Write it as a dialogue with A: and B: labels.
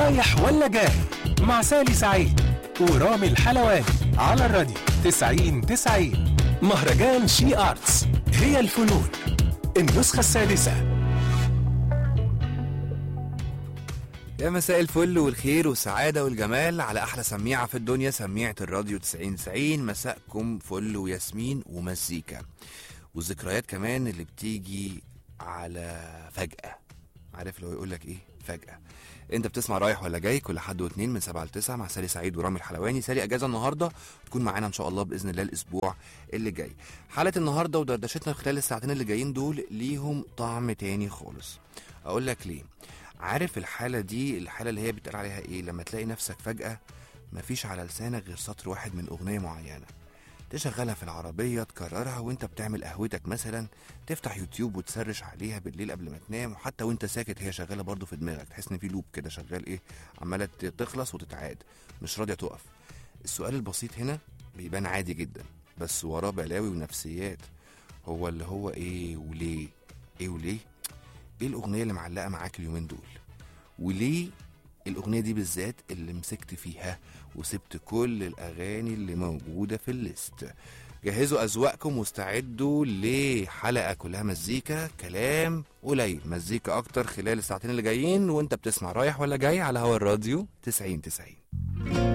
A: رايح ولا جاي مع سالي سعيد ورامي الحلواني على الراديو 90 90 مهرجان شي ارتس هي الفنون النسخة السادسة
B: يا مساء الفل والخير والسعادة والجمال على أحلى سميعة في الدنيا سميعة الراديو 90 90 مساءكم فل وياسمين ومزيكا والذكريات كمان اللي بتيجي على فجأة عارف لو يقول لك إيه فجأة انت بتسمع رايح ولا جاي كل حد واثنين من سبعة لتسعة مع سالي سعيد ورامي الحلواني سالي اجازه النهارده تكون معانا ان شاء الله باذن الله الاسبوع اللي جاي حلقه النهارده ودردشتنا خلال الساعتين اللي جايين دول ليهم طعم تاني خالص اقول لك ليه عارف الحاله دي الحاله اللي هي بيتقال عليها ايه لما تلاقي نفسك فجاه مفيش على لسانك غير سطر واحد من اغنيه معينه تشغلها في العربية تكررها وانت بتعمل قهوتك مثلا تفتح يوتيوب وتسرش عليها بالليل قبل ما تنام وحتى وانت ساكت هي شغالة برضو في دماغك تحس ان في لوب كده شغال ايه عمالة تخلص وتتعاد مش راضية تقف السؤال البسيط هنا بيبان عادي جدا بس وراه بلاوي ونفسيات هو اللي هو ايه وليه ايه وليه ايه الاغنية اللي معلقة معاك اليومين دول وليه الأغنية دي بالذات اللي مسكت فيها وسبت كل الأغاني اللي موجودة في الليست جهزوا أذواقكم واستعدوا لحلقة كلها مزيكا كلام قليل مزيكا أكتر خلال الساعتين اللي جايين وأنت بتسمع رايح ولا جاي على هوا الراديو 90 90